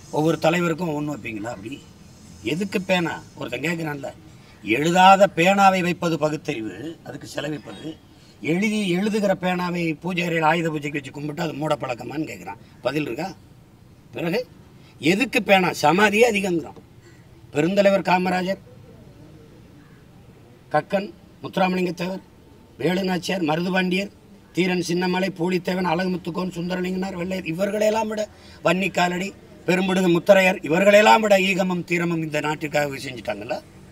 ஒவ்வொரு தலைவருக்கும் ஒன்று வைப்பீங்களா அப்படி எதுக்கு பேனா ஒருத்தன் கேட்குறான்ல எழுதாத பேனாவை வைப்பது பகுத்தறிவு அதுக்கு செலவிப்பது எழுதி எழுதுகிற பேனாவை பூஜை அறையில் ஆயுத பூஜைக்கு வச்சு கும்பிட்டு அது மூட பழக்கமான்னு கேட்குறான் பதில் இருக்கா பிறகு எதுக்கு பேனா சமாதியே அதிகங்கிறான் பெருந்தலைவர் காமராஜர் கக்கன் முத்துராமலிங்கத்தேவர் வேலுநாச்சியார் மருதுபாண்டியர் தீரன் சின்னமலை பூலித்தேவன் அழகுமுத்துக்கோன் சுந்தரலிங்கனார் வெள்ளையர் இவர்களையெல்லாம் விட வன்னி காலடி பெரும்பிடுகு முத்தரையர் இவர்களையெல்லாம் விட ஈகமும் தீரமும் இந்த நாட்டிற்காக செஞ்சுட்டாங்கல்ல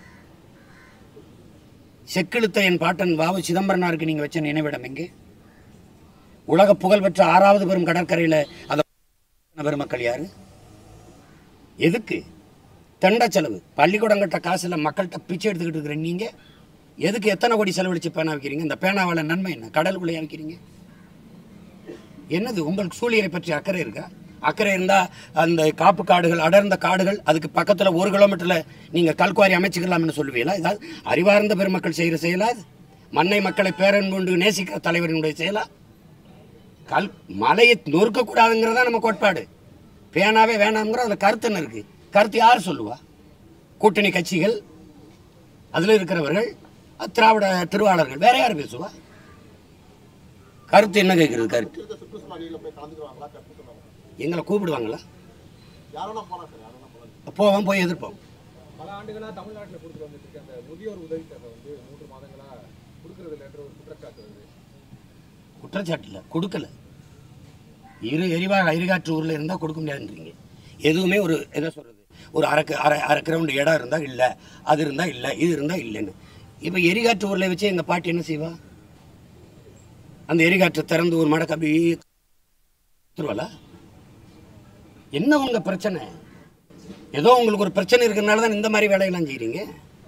செக்கிழுத்த என் பாட்டன் வாவு சிதம்பரனாருக்கு நீங்கள் வச்ச நினைவிடம் எங்கே உலக புகழ்பெற்ற ஆறாவது பெரும் கடற்கரையில் அந்த பெருமக்கள் யாரு எதுக்கு தண்ட செலவு பள்ளிக்கூடம் கட்ட காசுல மக்கள்கிட்ட பிச்சை எடுத்துக்கிட்டு இருக்கிற நீங்க எதுக்கு எத்தனை கோடி செலவழிச்சு பேனா வைக்கிறீங்க இந்த பேனாவால நன்மை என்ன கடலுக்குள்ளே வைக்கிறீங்க என்னது உங்களுக்கு சூழியரை பற்றி அக்கறை இருக்கா அக்கறை இருந்தா அந்த காப்பு காடுகள் அடர்ந்த காடுகள் அதுக்கு பக்கத்துல ஒரு கிலோமீட்டர்ல நீங்க கல்குவாரி அமைச்சுக்கலாம்னு சொல்லுவீங்களா இதாவது அறிவார்ந்த பெருமக்கள் செய்கிற செயலா இது? மண்ணை மக்களை பேரன்புண்டு நேசிக்கிற தலைவரினுடைய செயலா கல் மலையை நொறுக்கக்கூடாதுங்கிறதா நம்ம கோட்பாடு பேனாவே வேணாம்ங்கிற அதில் கருத்து என்ன இருக்கு கருத்து யார் சொல்லுவா கூட்டணி கட்சிகள் அதில் இருக்கிறவர்கள் அஹ், திராவிட திருவாளர்கள் வேற யார் பேசுவா கருத்து என்ன கேட்குறது கருத்து இருக்க சுற்றுச்சூழல் அணியில போய் கலந்துக்குவாங்களா கற்று சொன்னாங்க எங்களை கூப்பிடுவாங்களா யாரென்னா போனா சார் யாரென்னா போலாம் போவோம் போய் எதிர்ப்போம் பல ஆண்டுகளா தமிழ்நாட்டில் கொடுத்துட்டு வந்துட்டு இருக்க அந்த முதியோர் உதவித்தொகை வந்து மூன்று மாதங்களா கொடுக்கறது இல்லைன்ற ஒரு குற்றச்சாட்டு வருது குற்றச்சாட்டு இல்லை கொடுக்கல இரு எரிவாயு எரிகாற்று ஊரில் இருந்தால் கொடுக்க முடியாதுன்றீங்க எதுவுமே ஒரு என்ன சொல்கிறது ஒரு அரை க- அரை அரை கிரவுண்ட் இடம் இருந்தால் இல்லை அது இருந்தால் இல்லை இது இருந்தால் இல்லைன்னு இப்போ எரிகாற்று ஊரில் வச்சு எங்கள் பாட்டி என்ன செய்வா அந்த எரிகாற்றை திறந்து ஒரு மடக்கு அப்படி திருவாளா என்ன உங்க பிரச்சனை ஏதோ உங்களுக்கு ஒரு பிரச்சனை இருக்கிறனால தான் இந்த மாதிரி வேலையெல்லாம் செய்கிறீங்க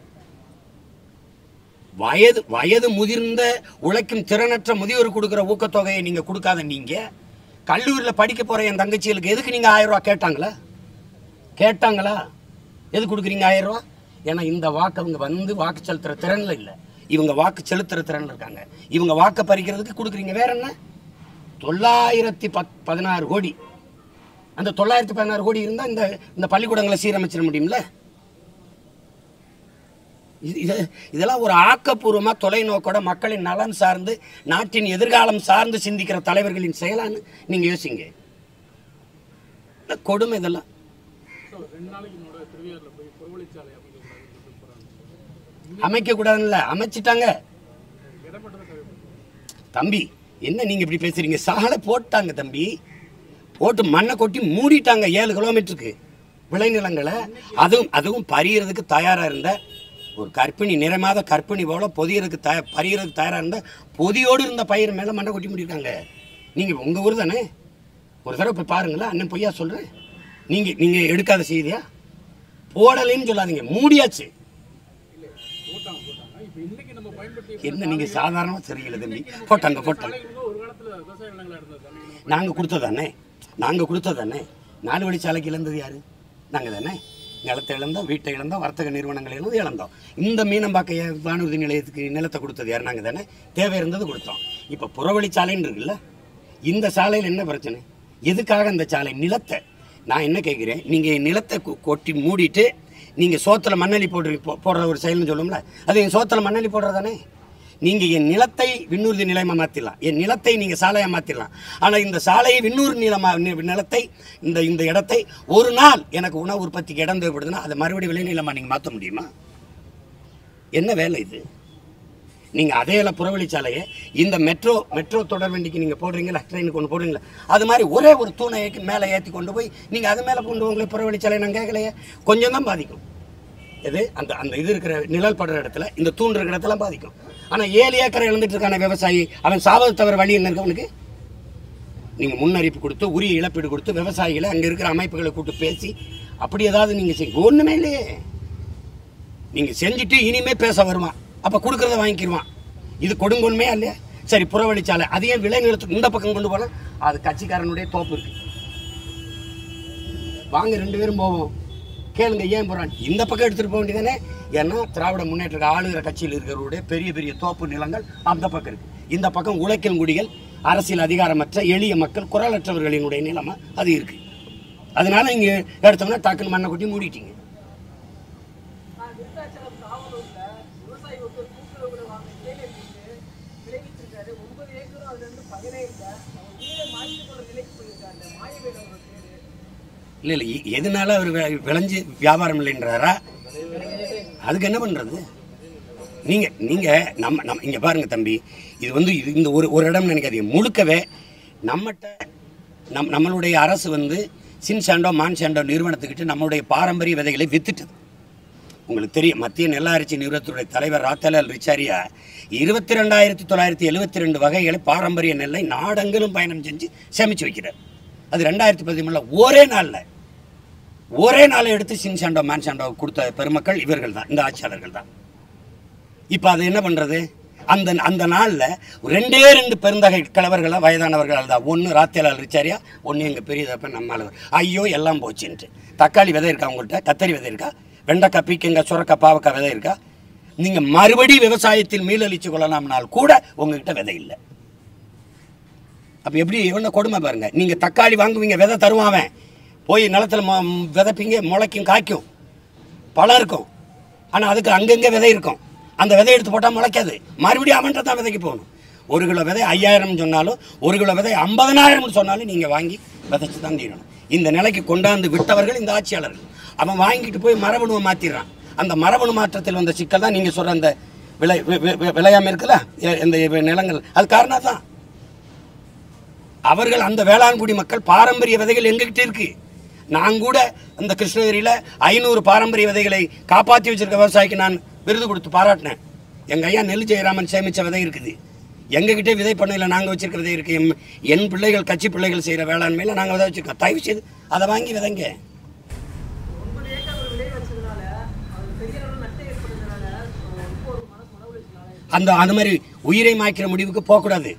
வயது வயது முதிர்ந்த உழைக்கும் திறனற்ற முதியோர் கொடுக்குற ஊக்கத்தொகையை நீங்க கொடுக்காத நீங்க கல்லூரியில் படிக்க போற என் தங்கச்சிகளுக்கு எதுக்கு நீங்க ஆயிரம் ரூபாய் கேட்டாங்களா கேட்டாங்களா எது கொடுக்குறீங்க ஆயிரம் ரூபாய் ஏன்னா இந்த வாக்கு அவங்க வந்து வாக்கு செலுத்துற திறன்ல இல்லை இவங்க வாக்கு செலுத்துற திறன்ல இருக்காங்க இவங்க வாக்கை பறிக்கிறதுக்கு கொடுக்குறீங்க வேற என்ன தொள்ளாயிரத்தி பத் பதினாறு கோடி அந்த தொள்ளாயிரத்தி பதினாறு கோடி இருந்தால் இந்த இந்த பள்ளிக்கூடங்களை சீரமைச்சிட முடியும்ல இது- இது இதெல்லாம் ஒரு ஆக்கப்பூர்வமா தொலைநோக்கோட மக்களின் நலன் சார்ந்து நாட்டின் எதிர்காலம் சார்ந்து சிந்திக்கிற தலைவர்களின் செயலான்னு நீங்க யோசிங்க இல்ல, கொடுமை இதெல்லாம் ரெண்டு நாளைக்கு முன்னாடி திருவையாறுல போய் புறவழிச்சாலை அமைக்கக்கூடாதுன்னு போறாங்க அமைக்க கூடாதுல்ல அமைச்சிட்டாங்க இடப்பட்டதை தேவைப்படுது தம்பி என்ன நீங்க இப்படி பேசுறீங்க சாலை போட்டாங்க தம்பி போட்டு மண்ணை கொட்டி மூடிட்டாங்க ஏழு கிலோமீட்டருக்கு விளைநிலங்களை அதுவும் அதுவும் பறியறதுக்கு தயாரா இருந்த ஒரு கற்பிணி நிறைமாத கற்பிணி போல பொதியறதுக்கு தய பறியறதுக்கு தயாரா இருந்த பொதியோடு இருந்த பயிர் மேல மண்ணை கொட்டி மூடிருக்காங்க நீங்க உங்க ஊர் தானே ஒரு தடவை போய் பாருங்களேன் அண்ணன் பொய்யா சொல்றேன் நீங்க நீங்க எடுக்காத செய்தியா போடலைன்னு சொல்லாதீங்க மூடியாச்சு போட்டாங்க போட்டாங்க இப்போ இன்னைக்கு நம்ம பயன்படுத்திய என்ன நீங்க சாதாரணமா தெரியல தம்பி போட்டாங்க போட்டாங்க சாலைகள் ஒரு காலத்துல விவசாய நிலங்களா இருந்தது அன்னைக்கு நம்ம நாங்கள் கொடுத்ததானே நாங்கள் கொடுத்ததானே நாலு வழிச்சாலைக்கு இழந்தது யாரு நாங்கள் தானே நிலத்தை இழந்தோம் வீட்டை இழந்தோம் வர்த்தக நிறுவனங்களை இழந்து இழந்தோம் இந்த மீனம்பாக்க ஏ- வானூர்தி நிலையத்துக்கு நிலத்தை கொடுத்தது யார் நாங்கள் தானே தேவை இருந்தது கொடுத்தோம் இப்போ புறவழிச்சாலைன்னு இருக்குல்ல இந்த சாலையில் என்ன பிரச்சனை எதுக்காக இந்த சாலை நிலத்தை நான் என்ன கேட்குறேன் நீங்கள் நிலத்தை கொ- கொட்டி மூடிட்டு நீங்கள் சோத்தில் மண்ணலி போடுற போ- போடுற ஒரு செயல்னு சொல்லுவோம்ல அது என் சோத்தில் மண்ணலி போடுறதானே நீங்கள் என் நிலத்தை விண்ணூர்தி நிலையமா மாற்றிடலாம் என் நிலத்தை நீங்கள் சாலையாக மாற்றிடலாம் ஆனால் இந்த சாலையை விண்ணூர் நிலமா நி- நிலத்தை இந்த இந்த இடத்தை ஒரு நாள் எனக்கு உணவு உற்பத்திக்கு இடம் தேவைப்படுதுன்னா அதை மறுபடியும் விளைநிலமா நீங்கள் மாற்ற முடியுமா என்ன வேலை இது நீங்கள் அதே எல்லாம் புறவழிச்சாலையை இந்த மெட்ரோ மெட்ரோ தொடர் வண்டிக்கு நீங்கள் போடுறீங்களா ட்ரெயினுக்கு ஒன்று போடுறீங்களா அது மாதிரி ஒரே ஒரு தூணை ஏற்றி மேலே ஏற்றி கொண்டு போய் நீங்கள் அது மேலே கொண்டு உங்களை புறவழிச்சாலை நான் கேட்கலையே கொஞ்சம் தான் பாதிக்கும் இது அந்த அந்த இது இருக்கிற நிழல் படுற இடத்துல இந்த தூண் இருக்கிற இடத்துல பாதிக்கும் ஆனால் ஏழு ஏக்கரை இழந்துட்டு இருக்கான விவசாயி அவன் சாவது தவிர வழி என்ன இருக்கு அவனுக்கு நீங்கள் முன்னறிவிப்பு கொடுத்து உரிய இழப்பீடு கொடுத்து விவசாயிகளை அங்கே இருக்கிற அமைப்புகளை கூப்பிட்டு பேசி அப்படி ஏதாவது நீங்கள் செய்ய ஒன்றுமே இல்லையே நீங்கள் செஞ்சுட்டு இனிமே பேச வருவான் அப்போ கொடுக்குறத வாங்கிக்கிடுவான் இது கொடுங்கொன்மையா இல்லையா சரி புறவழிச்சாலை அதையே விளைநிலத்துக்கு இந்த பக்கம் கொண்டு போனால் அது கட்சிக்காரனுடைய தோப்பு இருக்கு வாங்க ரெண்டு பேரும் போவோம் கேளுங்க ஏன் போறான் இந்த பக்கம் எடுத்துட்டு போக வேண்டியதானே ஏன்னா திராவிட முன்னேற்ற ஆளுகிற கட்சியில் இருக்கிறவருடைய பெரிய பெரிய தோப்பு நிலங்கள் அந்த பக்கம் இருக்கு இந்த பக்கம் உழைக்கும் குடிகள் அரசியல் அதிகாரமற்ற எளிய மக்கள் குரலற்றவர்களினுடைய நிலமா அது இருக்கு அதனால இங்கே எடுத்தோம்னா டக்குன்னு மண்ணை கொட்டி மூடிட்டீங்க நான் விருத்தாச்சலம் காவலூர்ல விவசாயி ஒருத்தர் கூட்டுறவு கூட வாங்க இளைஞர்களுக்கு விளைவிச்சிருக்காரு ஒன்பது ஏக்கரும் அதுல இருந்து பகலே இல்லை அவர் உயிரை மாற்றிக் கொள்ள நிலைக்கு போயிருக்காரு மாயவேல் அவர் பேரு இல்லை இல்லை எ- எதனால அவர் வி- விளைஞ்சு வியாபாரம் இல்லைன்றாரா அதுக்கு என்ன பண்ணுறது நீங்கள் நீங்கள் நம்ம நம்ம இங்கே பாருங்கள் தம்பி இது வந்து இது இந்த ஒரு ஒரு இடம் நினைக்காதீங்க முழுக்கவே நம்மகிட்ட நம் நம்மளுடைய அரசு வந்து சின்சாண்டோ மான்சாண்டோ நிறுவனத்துக்கிட்ட நம்மளுடைய பாரம்பரிய விதைகளை வித்துட்டது உங்களுக்கு தெரியும் மத்திய நெல்லாரிச்சி நிறுவனத்துடைய தலைவர் ராத்தலால் ரிச்சாரியா இருபத்தி ரெண்டாயிரத்தி தொள்ளாயிரத்தி எழுபத்தி ரெண்டு வகைகளை பாரம்பரிய நெல்லை நாடெங்கிலும் பயணம் செஞ்சு சேமிச்சு வைக்கிறார் அது ரெண்டாயிரத்தி பதிமூணில் ஒரே நாளில் ஒரே நாளை எடுத்து சின்சாண்டோ மான்சாண்டோ கொடுத்த பெருமக்கள் இவர்கள் தான் இந்த ஆட்சியாளர்கள் தான் இப்போ அது என்ன பண்ணுறது அந்த அந்த நாளில் ரெண்டே ரெண்டு பெருந்தகை கிழவர்களாக வயதானவர்கள் தான் ஒன்று ராத்தியலால் ரிச்சாரியா ஒன்று எங்கள் பெரியதப்ப நம்மளவர் ஐயோ எல்லாம் போச்சுன்ட்டு தக்காளி விதை இருக்கா உங்கள்கிட்ட கத்தரி விதை இருக்கா வெண்டைக்காய் பீக்கங்காய் சுரக்காய் பாவக்காய் விதை இருக்கா நீங்கள் மறுபடி விவசாயத்தில் மீளழிச்சு கொள்ளலாம்னால் கூட உங்ககிட்ட விதை இல்லை அப்போ எப்படி எவ்வளோ கொடுமை பாருங்க நீங்கள் தக்காளி வாங்குவீங்க விதை தருவான் அவன். போய் நிலத்துல மொ விதைப்பீங்க முளைக்கும் காய்க்கும் பழம் இருக்கும் ஆனால் அதுக்கு அங்கங்கே விதை இருக்கும் அந்த விதை எடுத்து போட்டால் முளைக்காது மறுபடியும் அவன்கிட்ட தான் விதைக்கு போகணும் ஒரு கிலோ விதை ஐயாயிரம் சொன்னாலும் ஒரு கிலோ விதை ஐம்பதனாயிரம்னு சொன்னாலும் நீங்கள் வாங்கி விதைச்சு தான் தீரணும் இந்த நிலைக்கு கொண்டாந்து விட்டவர்கள் இந்த ஆட்சியாளர்கள் அவன் வாங்கிட்டு போய் மரபணுவை மாற்றிடுறான் அந்த மரபணு மாற்றத்தில் வந்த சிக்கல் தான் நீங்கள் சொல்கிற அந்த விளை வி- வி- வி- விளையாமல் இருக்குல்ல எ- இந்த நிலங்கள் அது காரணம் தான் அவர்கள் அந்த வேளாண்குடி மக்கள் பாரம்பரிய விதைகள் எங்ககிட்ட இருக்கு நான் கூட இந்த கிருஷ்ணகிரியில் ஐநூறு பாரம்பரிய விதைகளை காப்பாற்றி வச்சிருக்க விவசாயிக்கு நான் விருது கொடுத்து பாராட்டினேன் எங்கள் ஐயா நெல் ஜெயராமன் சேமித்த விதை இருக்குது எங்ககிட்டே விதை பண்ணையில் நாங்கள் வச்சிருக்க விதை இருக்கு எம் என் பிள்ளைகள் கட்சி பிள்ளைகள் செய்கிற வேளாண்மையில் நாங்கள் விதை வச்சிருக்கோம் தயவு செய்து அதை வாங்கி விதைங்க ஒன்பது ஏக்கர் அவர் விளைய வச்சதுனால அவர் பெரிய அளவில் நஷ்டம் ஏற்பட்டதுனால அஹ் இப்போ ஒரு மனசு மன உளைச்சலால அந்த அந்த மாதிரி உயிரை மாய்க்கிற முடிவுக்கு போகக்கூடாது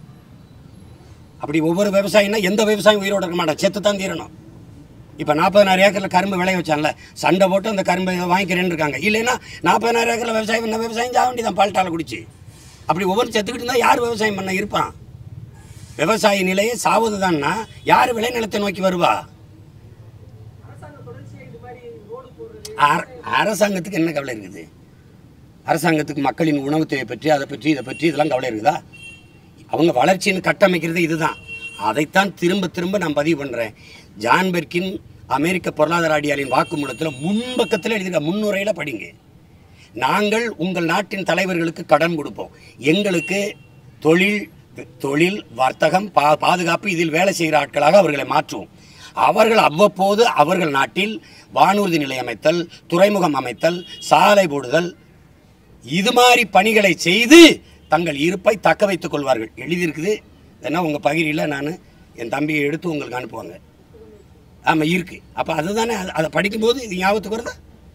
அப்படி ஒவ்வொரு விவசாயினா எந்த விவசாயம் உயிரோட இருக்க மாட்டான் செத்து தான் தீரணும் இப்போ நாற்பதனாயிரம் ஏக்கரில் கரும்பு விளைய வச்சான்ல சண்டை போட்டு அந்த கரும்பை வாங்கிக்கிறேன்னு இருக்காங்க இல்லைன்னா நாற்பதனாயிரம் ஏக்கரில் விவசாயம் பண்ண விவசாயம் சாக வேண்டியதான் பால்ட்டால குடிச்சு அப்படி ஒவ்வொரு செத்துக்கிட்டு இருந்தால் யார் விவசாயம் பண்ண இருப்பான் விவசாய நிலையே சாவதுதான்னா யார் விளைநிலத்தை நோக்கி வருவா அரசாங்கம் தொடர்ச்சியா இது மாதிரி ரோடு போடுறது அர- அரசாங்கத்துக்கு என்ன கவலை இருக்குது அரசாங்கத்துக்கு மக்களின் உணவு தேவை பற்றி அதை பற்றி இதை பற்றி இதெல்லாம் கவலை இருக்குதா அவங்க வளர்ச்சின்னு கட்டமைக்கிறது இதுதான் அதைத்தான் திரும்ப திரும்ப நான் பதிவு பண்ணுறேன் ஜான் பெர்கின் அமெரிக்க பொருளாதார அடியாளின் வாக்குமூலத்தில் முன்பக்கத்தில் எழுதியிருக்க முன்னுரையில் படிங்க நாங்கள் உங்கள் நாட்டின் தலைவர்களுக்கு கடன் கொடுப்போம் எங்களுக்கு தொழில் தொழில் வர்த்தகம் பா பாதுகாப்பு இதில் வேலை செய்கிற ஆட்களாக அவர்களை மாற்றுவோம் அவர்கள் அவ்வப்போது அவர்கள் நாட்டில் வானூர்தி நிலையம் அமைத்தல் துறைமுகம் அமைத்தல் சாலை போடுதல் இது மாதிரி பணிகளை செய்து தங்கள் இருப்பை தக்க வைத்துக் கொள்வார்கள் எழுதியிருக்குது ஏன்னா உங்கள் பகிரியில் நான் என் தம்பியை எடுத்து உங்களுக்கு அனுப்புவாங்க ஆமாம் இருக்கு அப்போ அதுதானே அது- அதை படிக்கும்போது இது ஞாபகத்துக்கு வருதா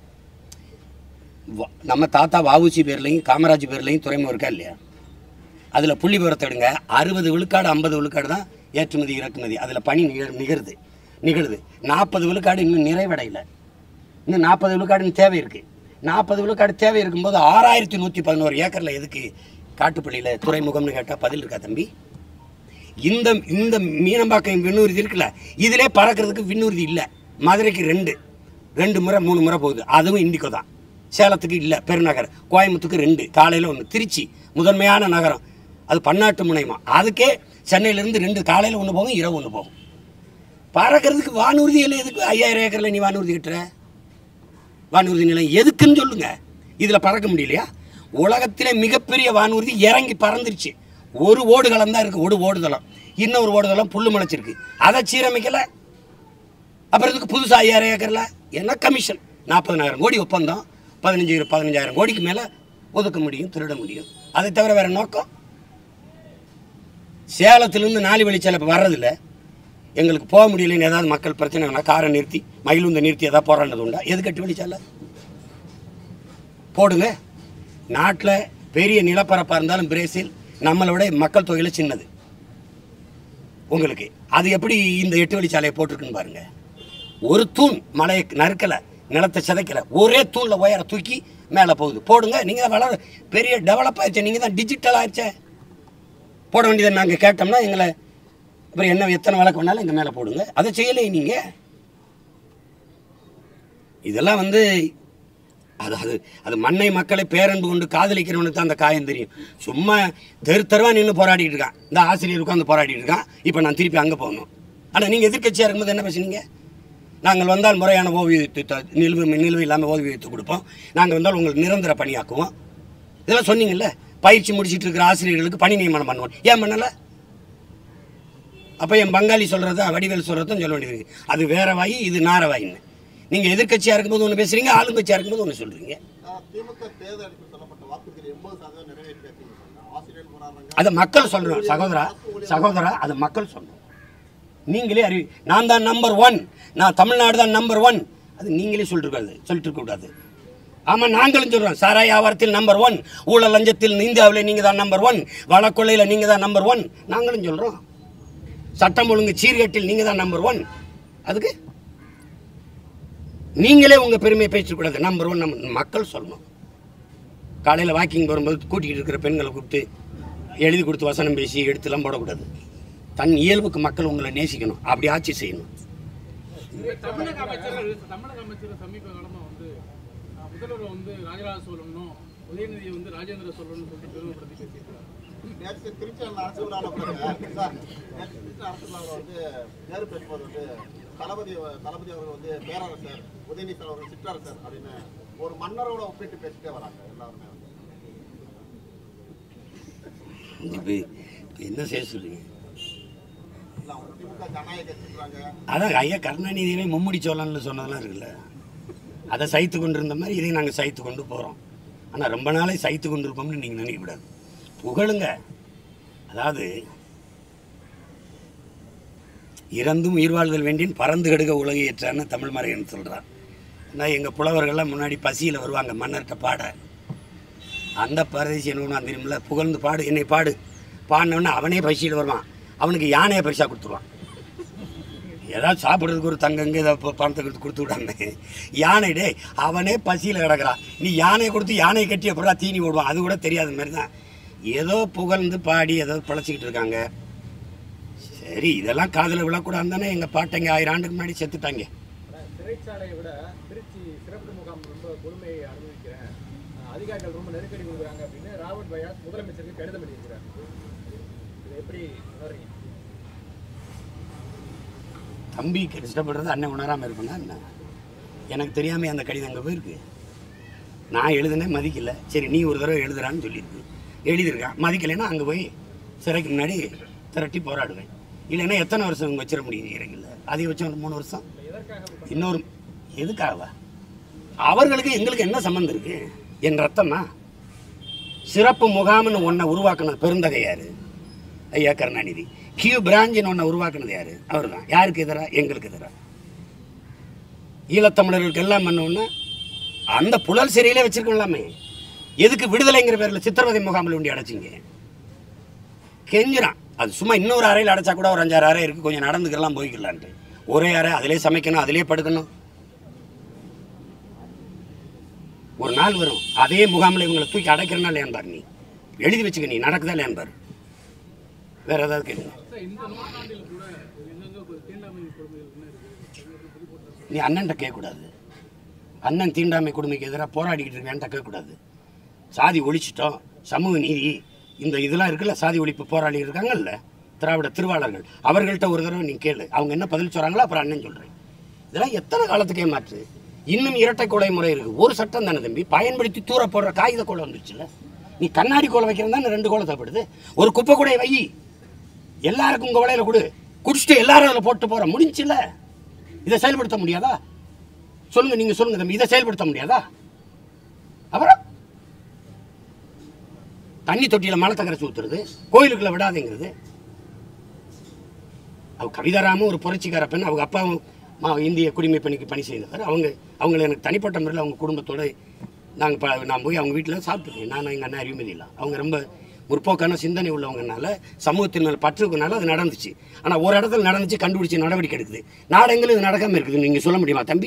வ- நம்ம தாத்தா வாவுசி பேர்லையும் காமராஜ் பேர்லையும் துறைமுகம் இருக்கா இல்லையா அதில் புள்ளி விவரத்தை எடுங்க அறுபது விழுக்காடு ஐம்பது விழுக்காடு தான் ஏற்றுமதி இறக்குமதி அதில் பணி நிகழ் நிகழுது நிகழுது நாற்பது விழுக்காடு இன்னும் நிறைவடையல இன்னும் நாற்பது விழுக்காடுன்னு தேவை இருக்குது நாற்பது விழுக்காடு தேவை இருக்கும்போது ஆறாயிரத்தி நூற்றி பதினோரு ஏக்கரில் எதுக்கு காட்டுப்பள்ளியில் துறைமுகம்னு கேட்டால் பதில் இருக்கா தம்பி இந்த இந்த மீனம்பாக்கம் விண்ணூர்தி இருக்குல்ல இதிலே பறக்கிறதுக்கு விண்ணூர்தி இல்லை மதுரைக்கு ரெண்டு ரெண்டு முறை மூணு முறை போகுது அதுவும் இண்டிகோ தான் சேலத்துக்கு இல்லை பெருநகர் கோயம்புத்தூருக்கு ரெண்டு காலையில் ஒன்று திருச்சி முதன்மையான நகரம் அது பன்னாட்டு முனையமா அதுக்கே சென்னையிலேருந்து ரெண்டு காலையில் ஒன்று போகும் இரவு ஒன்று போகும் பறக்கிறதுக்கு வானூர்தி இல்லை எதுக்கு ஐயாயிரம் ஏக்கரில் நீ வானூர்தி கட்டுற வானூர்தி நிலையம் எதுக்குன்னு சொல்லுங்க இதில் பறக்க முடியலையா உலகத்திலே மிகப்பெரிய வானூர்தி இறங்கி பறந்துருச்சு ஒரு ஓடுகளம் தான் இருக்குது ஒரு ஓடுதளம் இன்னொரு ஓடுதளம் புல்லு முளைச்சிருக்கு அதை சீரமைக்கலை அப்புறம் இதுக்கு புதுசாக ஐயாயிரம் ஏக்கரில் என்ன கமிஷன் நாற்பதனாயிரம் கோடி ஒப்பந்தம் பதினஞ்சு பதினஞ்சாயிரம் கோடிக்கு மேலே ஒதுக்க முடியும் திருட முடியும் அதை தவிர வேற நோக்கம் சேலத்திலேருந்து நாலு வழிச்சாலை இப்போ வர்றதில்ல எங்களுக்கு போக முடியலன்னு ஏதாவது மக்கள் பிரச்சனை வேணா காரை நிறுத்தி மகிழுந்த நிறுத்தி ஏதாவது போராடினது உண்டா எதுக்கு எட்டு வழிச்சாலை போடுங்க நாட்டில் பெரிய நிலப்பரப்பாக இருந்தாலும் பிரேசில் நம்மளை விட மக்கள் தொகையில் சின்னது உங்களுக்கு அது எப்படி இந்த எட்டு வழிச்சாலையை போட்டிருக்குன்னு பாருங்க ஒரு தூண் மலையை நறுக்கலை நிலத்தை சிதைக்கல ஒரே தூணில் உயர தூக்கி மேலே போகுது போடுங்க நீங்கள் தான் வளர பெரிய டெவலப் ஆயிடுச்சு நீங்கள் தான் டிஜிட்டல் ஆயிடுச்சே போட வேண்டியதை நாங்கள் கேட்டோம்னா எங்களை அப்புறம் என்ன எத்தனை வழக்கு வேணாலும் எங்கள் மேலே போடுங்க அதை செய்யலை நீங்கள் இதெல்லாம் வந்து அது அது அது மண்ணை மக்களை பேரன்பு கொண்டு காதலிக்கிறவனுக்கு தான் அந்த காயம் தெரியும் சும்மா தெரு தெருவா நின்று போராடிட்டு இருக்கான் இந்த ஆசிரியர் உட்காந்து போராடிட்டு இருக்கான் இப்போ நான் திருப்பி அங்கே போகணும் ஆனால் நீங்கள் எதிர்க்கட்சியாக இருக்கும்போது என்ன பேசுனீங்க நாங்கள் வந்தால் முறையான ஓவியத்தை த- நிலுவை நிலுவை இல்லாமல் ஓவியத்தை கொடுப்போம் நாங்கள் வந்தால் உங்களுக்கு நிரந்தர பணியாக்குவோம் இதெல்லாம் சொன்னீங்கல்ல பயிற்சி முடிச்சிட்டு இருக்கிற ஆசிரியர்களுக்கு பணி நியமனம் பண்ணுவோம் ஏன் பண்ணலை அப்போ என் பங்காளி சொல்கிறத வடிவேல் சொல்கிறதும் சொல்ல வேண்டியது இருக்கு. அது வேற வாய் இது நார வாயின்னு நீங்கள் எதிர்க்கட்சியாக இருக்கும்போது ஒன்று பேசுகிறீங்க ஆளுங்கட்சியாக இருக்கும்போது ஒன்று சொல்கிறீங்க ஆஹ் திமுக தேர்தல் அடிப்பில் சொல்லப்பட்ட வாக்குறுதிகள் எண்பது சதவீதம் நிறைவேற்றிருக்கீங்க ஆசிரியர் போராடுறாங்க அதை மக்கள் சொல்கிறோம் சகோதரா சகோதரா அதை மக்கள் சொல்கிறோம் நீங்களே அறிவி நான் தான் நம்பர் ஒன் நான் தமிழ்நாடு தான் நம்பர் ஒன் அது நீங்களே சொல்லிருக்காது சொல்லிட்டு இருக்கக்கூடாது ஆமாம் நாங்களும் சொல்கிறோம் சாராய வியாபாரத்தில் நம்பர் ஒன் ஊழல் லஞ்சத்தில் இந்தியாவில் நீங்கள் தான் நம்பர் ஒன் வளக்கொள்ளையில் நீங்கள் தான் நம்பர் ஒன் நாங்களும் சொல்கிறோம் சட்டம் ஒழுங்கு சீர்கேட்டில் நீங்கள் தான் நம்பர் ஒன் அதுக்கு நீங்களே உங்கள் பெருமையை பேசக்கூடாது நம்பர் ஒன் நம்ம மக்கள் சொல்லணும் காலையில் வாக்கிங் வரும்போது கூட்டிகிட்டு இருக்கிற பெண்களை கூப்பிட்டு எழுதி கொடுத்து வசனம் பேசி எடுத்துலாம் போடக்கூடாது தன் இயல்புக்கு மக்கள் உங்களை நேசிக்கணும் அப்படி ஆட்சி செய்யணும் தமிழக அமைச்சர்கள் தமிழக அமைச்சர்கள் சமீப காலமா வந்து அஹ், முதல்வர் வந்து ராஜராஜ சோழனும் உதயநிதியை வந்து ராஜேந்திர சோழன் சொல்லிட்டு பெருமைப்படுத்தி பேசியிருக்காரு நேற்று திருச்சி அந்த அரசு விழாவில் கூட சார் நேற்று திருச்சி அரசு விழாவில் வந்து நேரு பேசும்போது வந்து தளபதி தளபதி அவர்கள் வந்து பேரரசர் உதயநிதி சார் அவர்கள் சிற்றரசர் அப்படின்னு ஒரு மன்னரோட ஒப்பிட்டு பேசிட்டே வராங்க எல்லாருமே வந்து இப்போ இப்போ என்ன செய்ய சொல்றீங்க இல்ல அவங்க திமுக ஜனநாயக கட்சின்றாங்க அதான் ஐயா கருணாநிதியவே மும்முடி சோழன்னு சொன்னதெல்லாம் இருக்குல்ல அதை சைத்து கொண்டு இருந்த மாதிரி இதையும் நாங்கள் சைத்து கொண்டு போகிறோம் ஆனால் ரொம்ப நாளை சைத்து கொண்டு இருக்கோம்னு நீங்கள் நினைக்கக்கூடாது புகழுங்க அதாவது இறந்தும் உயிர் வாழ்தல் வேண்டின் பறந்து கெடுக்க உலகை ஏற்றான்னு தமிழ் மறையன்னு சொல்கிறான் நான் எங்கள் புலவர்கள்லாம் முன்னாடி பசியில் வருவாங்க மன்னர்கிட்ட பாட அந்த பரதேசி என்ன பண்ணுவான் தெரியுமில்ல புகழ்ந்து பாடு என்னை பாடு பாடினவொடனே அவனே பசியில் வருவான் அவனுக்கு யானையை பரிசாக கொடுத்துருவான் ஏதாவது சாப்பிட்றதுக்கு ஒரு தங்கங்க இதை ப- பணத்தை கொடுத்து கொடுத்து விடாங்க யானை டே அவனே பசியில் கிடக்குறான் நீ யானையை கொடுத்து யானையை கட்டி அப்புறம் தீனி ஓடுவான் அது கூட தெரியாத மாதிரி தான் ஏதோ புகழ்ந்து பாடி ஏதோ பழச்சிக்கிட்டு இருக்காங்க சரி இதெல்லாம் காதில் விழக்கூடாது தானே எங்கள் பாட்டைங்க ஆயிரம் ஆண்டுக்கு முன்னாடி செத்துட்டாங்க ஆனா, சிறைச்சாலையை விட திருச்சி சிறப்பு முகாம் ரொம்ப கொடுமையை அனுபவிக்கிறேன் அஹ், அதிகாரிகள் ரொம்ப நெருக்கடி கொடுக்குறாங்க அப்படின்னு ராபர்ட் பயாஸ் முதலமைச்சருக்கு கடிதம் எழுதியிருக்கிறார் இதை எப்படி உணர்றீங்க தம்பி கஷ்டப்படுறது அண்ணன் உணராமல் இருப்பேன்னா என்ன எனக்கு தெரியாமல் அந்த கடிதம் அங்கே போயிருக்கு நான் எழுதுனேன் மதிக்கல சரி நீ ஒரு தடவை எழுதுறான்னு சொல்லியிருக்கு எழுதியிருக்கான் மதிக்கலைன்னா அங்கே போய் சிறைக்கு முன்னாடி திரட்டி போராடுவேன் இல்லைன்னா எத்தனை வருஷம் இங்கே வச்சிட முடியும் சிறையில் அதை வச்சு ஒரு மூணு வருஷம் இன்னொரு எதுக்காகவா அவர்களுக்கு எங்களுக்கு என்ன சம்மந்தம் இருக்கு என் ரத்தமா சிறப்பு முகாம்னு ஒன்றை உருவாக்குனது பெருந்தகை யாரு ஐயா கருணாநிதி கியூ பிராஞ்சின்னு ஒன்றை உருவாக்குனது யாரு அவர் தான் யாருக்கு எதிராக எங்களுக்கு எதிராக ஈழத்தமிழர்களுக்கு எல்லாம் பண்ணோன்னா அந்த புழல் சிறையிலே வச்சிருக்கலாமே எதுக்கு விடுதலைங்கிற பேரில் சித்திரவதை முகாமில் ஒண்டி அடைச்சிங்க கெஞ்சிரான் அது சும்மா இன்னொரு அறையில் அடைச்சா கூட ஒரு அஞ்சாறு அறை இருக்குது கொஞ்சம் நடந்துக்கலாம் போய்க்கலான்ட்டு ஒரே அறை அதிலே சமைக்கணும் அதிலே படுக்கணும் ஒரு நாள் வரும் அதே முகாமில் இவங்களை தூக்கி அடைக்கிறனா இல்லையான் நீ எழுதி வச்சுக்க நீ நடக்குதா இல்லையான் பாரு வேற ஏதாவது கேளுங்க சார் இந்த நூற்றாண்டில் கூட எங்கெங்க ஒரு தீண்டாமை கொடுமைகள் என்ன இருக்கு நீ அண்ணன்ட்ட கேட்கக்கூடாது அண்ணன் தீண்டாமை கொடுமைக்கு எதிராக போராடிக்கிட்டு இருக்கேன்ட்ட கேட்கக்கூடாது சாதி ஒழிச்சிட்டோம் சமூக நீதி இந்த இதெல்லாம் இருக்குல்ல சாதி ஒழிப்பு போராடி இருக்காங்கல்ல திராவிட திருவாளர்கள் அவர்கள்ட்ட ஒரு தடவை நீ கேளு அவங்க என்ன பதில் சொல்கிறாங்களோ அப்புறம் அண்ணன் சொல்கிறேன் இதெல்லாம் எத்தனை காலத்துக்கே மாற்று இன்னும் இரட்டை கொலை முறை இருக்குது ஒரு சட்டம் தானே தம்பி பயன்படுத்தி தூர போடுற காகித கோலை வந்துருச்சுல்ல நீ கண்ணாடி கோலை வைக்கிறதா ரெண்டு கோலை தேவைப்படுது ஒரு குப்பை கூடையை வை எல்லாருக்கும் உங்கள் வலையில் கொடு குடிச்சிட்டு எல்லாரும் அதில் போட்டு போகிற முடிஞ்சுல இதை செயல்படுத்த முடியாதா சொல்லுங்க நீங்க சொல்லுங்க தம்பி இதை செயல்படுத்த முடியாதா அப்புறம் தண்ணி தொட்டியில மலத்தை கரைச்சி ஊத்துறது கோயிலுக்குள்ள விடாதேங்கிறது அவ கவிதாராமும் ஒரு புரட்சிக்கார பெண் அவங்க அப்பாவும் மா- இந்திய குடிமை பணிக்கு பணி செய்தவர் அவங்க அவங்கள எனக்கு தனிப்பட்ட முறையில் அவங்க குடும்பத்தோட நாங்கள் ப நான் போய் அவங்க வீட்டில் சாப்பிட்டுருக்கேன் நான் எங்கள் அண்ணன் அறிவுமதியில் அவங்க ரொம்ப முற்போக்கான சிந்தனை உள்ளவங்கனால சமூகத்தின் மேலே பற்றுக்குனால அது நடந்துச்சு ஆனால் ஒரு இடத்துல நடந்துச்சு கண்டுபிடிச்சி நடவடிக்கை எடுக்குது நாடெங்கிலும் இது நடக்காமல் இருக்குது நீங்கள் சொல்ல முடியுமா தம்பி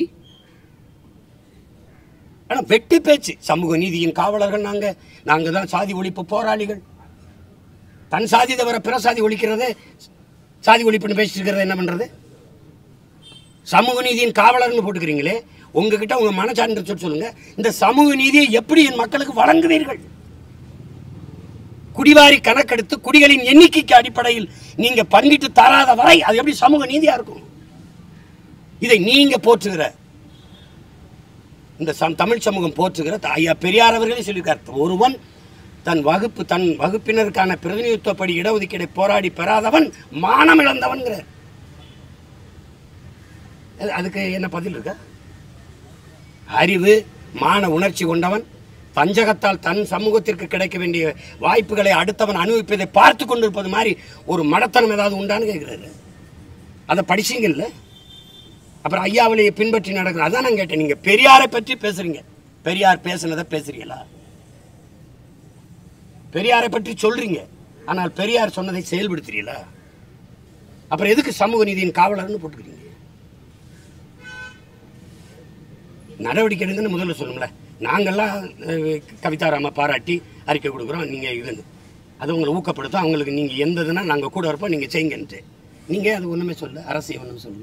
ஆனால் வெட்டி பேச்சு சமூக நீதியின் காவலர்கள் நாங்கள் நாங்கள் தான் சாதி ஒழிப்பு போராளிகள் தன் சாதி தவிர பிற சாதி ஒழிக்கிறதே சாதி ஒழிப்புன்னு பேசிட்டு இருக்கிறத என்ன பண்ணுறது சமூக நீதியின் காவலர்னு போட்டுக்கிறீங்களே உங்ககிட்ட உங்க மனச்சான்று சொல்ல சொல்லுங்க இந்த சமூக நீதியை எப்படி என் மக்களுக்கு வழங்குவீர்கள் குடிவாரி கணக்கெடுத்து குடிகளின் எண்ணிக்கைக்கு அடிப்படையில் நீங்க பங்கிட்டு தராத வரை அது எப்படி சமூக நீதியா இருக்கும் இதை நீங்க போற்றுகிற இந்த சம் தமிழ் சமூகம் போற்றுகிற த- ஐயா பெரியார் அவர்களே சொல்லியிருக்கார் ஒருவன் தன் வகுப்பு தன் வகுப்பினருக்கான பிரதிநிதித்துவப்படி இடஒதுக்கீடை போராடி பெறாதவன் மானம் இழந்தவன்கிறார் அது- அதுக்கு என்ன பதில் இருக்கா அறிவு மான உணர்ச்சி கொண்டவன் தஞ்சகத்தால் தன் சமூகத்திற்கு கிடைக்க வேண்டிய வாய்ப்புகளை அடுத்தவன் அனுபவிப்பதை பார்த்து கொண்டிருப்பது மாதிரி ஒரு மடத்தனம் ஏதாவது உண்டான்னு கேட்குறாரு அதை படிச்சீங்கல்ல அப்புறம் ஐயாவளியை பின்பற்றி நடக்கிற அதான் நான் கேட்டேன் நீங்க பெரியாரை பற்றி பேசுறீங்க பெரியார் பேசுனதை பேசுறீங்களா பெரியாரை பற்றி சொல்றீங்க ஆனால் பெரியார் சொன்னதை செயல்படுத்துறீங்களா அப்புறம் எதுக்கு சமூக நீதியின் காவலர்னு போட்டுக்கிறீங்க நடவடிக்கை எடுங்கன்னு முதல்ல சொல்லணும்ல நாங்கள்லாம் அஹ், கவிதாராம பாராட்டி அறிக்கை கொடுக்குறோம் நீங்கள் இதுன்னு அது உங்களை ஊக்கப்படுத்தும் அவங்களுக்கு நீங்கள் எந்த இதுனா நாங்கள் கூட இருப்போம் நீங்கள் செய்யுங்கன்ட்டு நீங்கள் அது ஒன்றுமே சொல்ல அரசியல் ஒன்றும் சொல்ல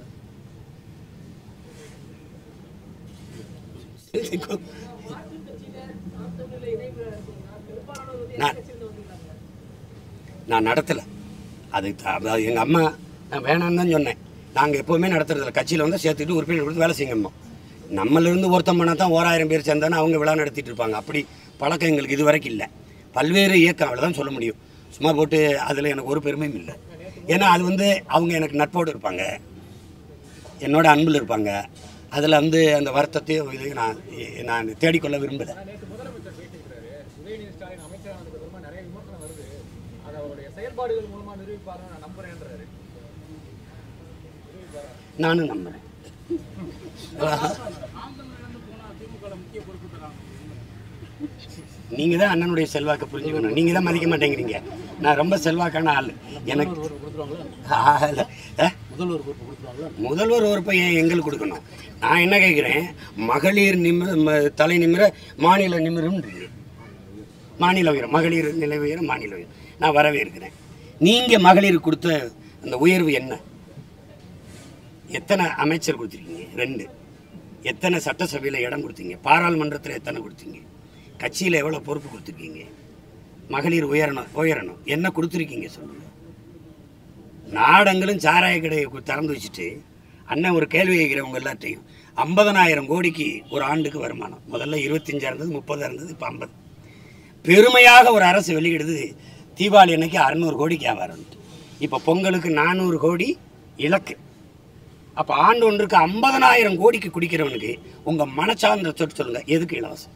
மாற்றுக் கட்சியில நாம் தமிழ்ல இணைவு நடத்தணும்னா பெரும்பாலானோர் வந்து நான் எதிர்க்கட்சியில வந்துருக்காங்க நான் நடத்தலை அது எங்கள் அம்மா நான் வேணான்னு தான் சொன்னேன் நாங்கள் எப்போவுமே நடத்துறதில்ல கட்சியில் வந்து சேர்த்துட்டு உறுப்பினர் கொடுத்து வேலை செய்யுங்கம்மா நம்மளிருந்து ஒருத்தன் பண்ணால் தான் ஓராயிரம் பேர் சேர்ந்தானே அவங்க விழா நடத்திட்டு இருப்பாங்க அப்படி பழக்கம் எங்களுக்கு இது வரைக்கும் இல்லை பல்வேறு இயக்கம் அவ்வளோதான் சொல்ல முடியும் சும்மா போட்டு அதில் எனக்கு ஒரு பெருமையும் இல்லை ஏன்னா அது வந்து அவங்க எனக்கு நட்போடு இருப்பாங்க என்னோட அன்பில் இருப்பாங்க அதில் வந்து அந்த வருத்தத்தையும் இதையும் நான் நான் தேடிக்கொள்ள விரும்பலை ஆனா நேற்று முதலமைச்சர் பேசியிருக்கிறாரு உதயநிதி ஸ்டாலின் அமைச்சரானதுக்கு அப்புறமா நிறைய விமர்சனம் வருது அதை அவருடைய செயல்பாடுகள் மூலமா நிரூபிப்பாருன்னு நான் நம்புறேன்றாரு நானும் நம்புகிறேன் ஆந்திரிலிருந்து போனா திமுக முக்கிய பொறுப்பு தராங்க நீங்கள் தான் அண்ணனுடைய செல்வாக்கை புரிஞ்சுக்கணும் நீங்கள் தான் மதிக்க மாட்டேங்கிறீங்க நான் ரொம்ப செல்வாக்கான ஆள் எனக்கு ஆ, இல்ல. ஆ? முதல்வர் பொறுப்பை ஏன் எங்களுக்கு கொடுக்கணும் நான் என்ன கேட்குறேன் மகளிர் நிமிர ம- தலை நிமிர மாநில நிமிரம்ன்றீங்க மாநில உயரம் மகளிர் நிலை உயரம் மாநில உயரம் நான் வரவேற்கிறேன் நீங்கள் மகளிர் கொடுத்த அந்த உயர்வு என்ன எத்தனை அமைச்சர் கொடுத்துருக்கீங்க ரெண்டு எத்தனை சட்டசபையில் இடம் கொடுத்தீங்க பாராளுமன்றத்தில் எத்தனை கொடுத்தீங்க கட்சியில் எவ்வளோ பொறுப்பு கொடுத்துருக்கீங்க மகளிர் உயரணும் உயரணும் என்ன கொடுத்துருக்கீங்க சொல்லுங்கள் நாடங்களும் சாராய கடையை கு- திறந்து வச்சுட்டு அண்ணன் ஒரு கேள்வி கேட்குறேன் உங்க எல்லாத்தையும் ஐம்பதனாயிரம் கோடிக்கு ஒரு ஆண்டுக்கு வருமானம் முதல்ல இருபத்தஞ்சா இருந்தது முப்பதா இருந்தது இப்போ ஐம்பது பெருமையாக ஒரு அரசு வெளியிடுது தீபாவளி அன்னைக்கு அறநூறு கோடிக்கு வியாபாரம் இப்போ பொங்கலுக்கு நானூறு கோடி இலக்கு அப்போ ஆண்டு ஒன்றுக்கு ஐம்பதனாயிரம் கோடிக்கு குடிக்கிறவனுக்கு உங்கள் மனச்சார்ந்த சொல் சொல்லுங்க எதுக்கு இலவசம்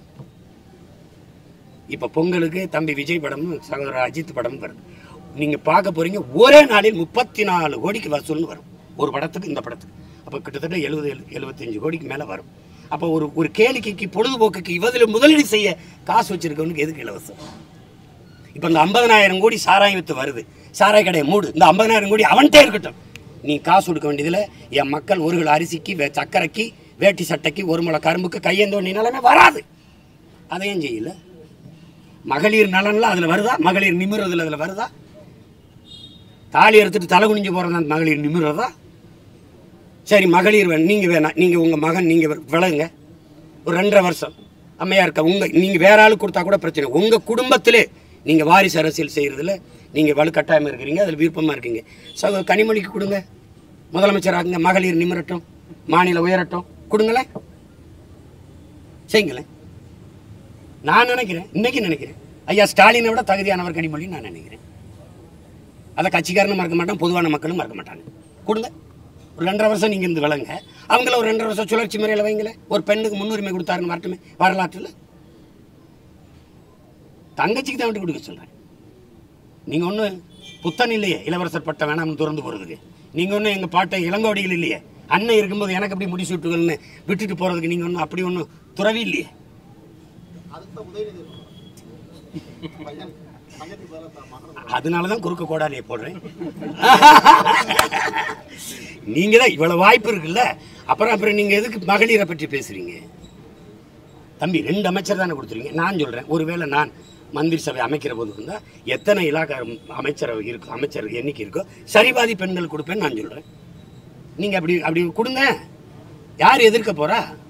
இப்போ பொங்கலுக்கு தம்பி விஜய் படமும் சகோதரர் அஜித் படமும் வருது நீங்கள் பார்க்க போறீங்க ஒரே நாளில் முப்பத்தி நாலு கோடிக்கு வசூல்னு வரும் ஒரு படத்துக்கு இந்த படத்துக்கு அப்போ கிட்டத்தட்ட எழுபது எழுபத்தஞ்சு கோடிக்கு மேலே வரும் அப்போ ஒரு ஒரு கேளிக்கைக்கு பொழுதுபோக்குக்கு இவதில் முதலீடு செய்ய காசு வச்சிருக்கவனுக்கு எதுக்கு இலவசம் இப்போ இந்த ஐம்பதனாயிரம் கோடி சாராயம் வித்து வருது சாராய கடையை மூடு இந்த ஐம்பதனாயிரம் கோடி அவன்கிட்டே இருக்கட்டும் நீ காசு கொடுக்க வேண்டியதில் என் மக்கள் ஒரு கிலோ அரிசிக்கு வே- சர்க்கரைக்கு வேட்டி சட்டைக்கு ஒரு முளை கரும்புக்கு கையேந்த வேண்டிய நிலைமை வராது அதையும் செய்யல மகளிர் நலன்ல அதில் வருதா மகளிர் நிமிர்றதுல அதில் வருதா தாலி எடுத்துட்டு தலை குனிஞ்சு போகிறதா மகளிர் நிமிர்றதா சரி மகளிர் வேணும் நீங்கள் வேணாம் நீங்கள் உங்கள் மகன் நீங்கள் விலகுங்க ஒரு ரெண்டரை வருஷம் அம்மையா இருக்க உங்கள் நீங்கள் வேற ஆளுக்கு கொடுத்தா கூட பிரச்சனை உங்கள் குடும்பத்திலே நீங்கள் வாரிசு அரசியல் செய்கிறதுல நீங்கள் வலுக்கட்டாயமாக இருக்கிறீங்க அதில் விருப்பமாக இருக்கீங்க ஸோ கனிமொழிக்கு கொடுங்க முதலமைச்சராகுங்க மகளிர் நிமிரட்டும் மாநில உயரட்டும் கொடுங்களேன் செய்யுங்களேன் நான் நினைக்கிறேன் இன்னைக்கு நினைக்கிறேன் ஐயா ஸ்டாலினை விட தகுதியானவர் கனிமொழின்னு நான் நினைக்கிறேன் அதை கட்சிக்காரனும் மறக்க மாட்டான் பொதுவான மக்களும் மறக்க மாட்டாங்க கொடுங்க ஒரு ரெண்டரை வருஷம் நீங்கள் இருந்து விளங்க அவங்கள ஒரு ரெண்டரை வருஷம் சுழற்சி முறையில் வைங்களேன் ஒரு பெண்ணுக்கு முன்னுரிமை கொடுத்தாருன்னு வரட்டுமே வரலாற்றில் தங்கச்சிக்கு தான் விட்டு கொடுக்க சொல்கிறேன் நீங்கள் ஒன்றும் புத்தன் இல்லையே இளவரசர் பட்டம் வேணாம்னு திறந்து போகிறதுக்கு நீங்கள் ஒன்றும் எங்கள் பாட்டை இளங்கோடிகள் இல்லையே அண்ணன் இருக்கும்போது எனக்கு அப்படி முடிச்சு விட்டுகள்னு விட்டுட்டு போகிறதுக்கு நீங்கள் ஒன்றும் அப்படி ஒன்றும் துறவி இல்லையே அதுக்கு தான் உதயநிதி சொல்றேன். பையன் பையனுக்கு வேலை தான் மகனுக்கு அதனால தான் குறுக்க கோடாலியை போடுறேன் நீங்க தான் இவ்வளவு வாய்ப்பு இருக்குல்ல அப்புறம் அப்புறம் நீங்க எதுக்கு மகளிரை பற்றி பேசுறீங்க தம்பி ரெண்டு அமைச்சர் தானே கொடுத்துருங்க நான் சொல்றேன் ஒருவேளை நான் மந்திரி சபை அமைக்கிற போது இருந்தா எத்தனை இலாக்கா அமைச்சர் இருக்கும் அமைச்சர் எண்ணிக்கை இருக்கோ சரிபாதி பெண்கள் கொடுப்பேன்னு நான் சொல்றேன் நீங்க அப்படி அப்படி கொடுங்க யார் எதிர்க்க போறா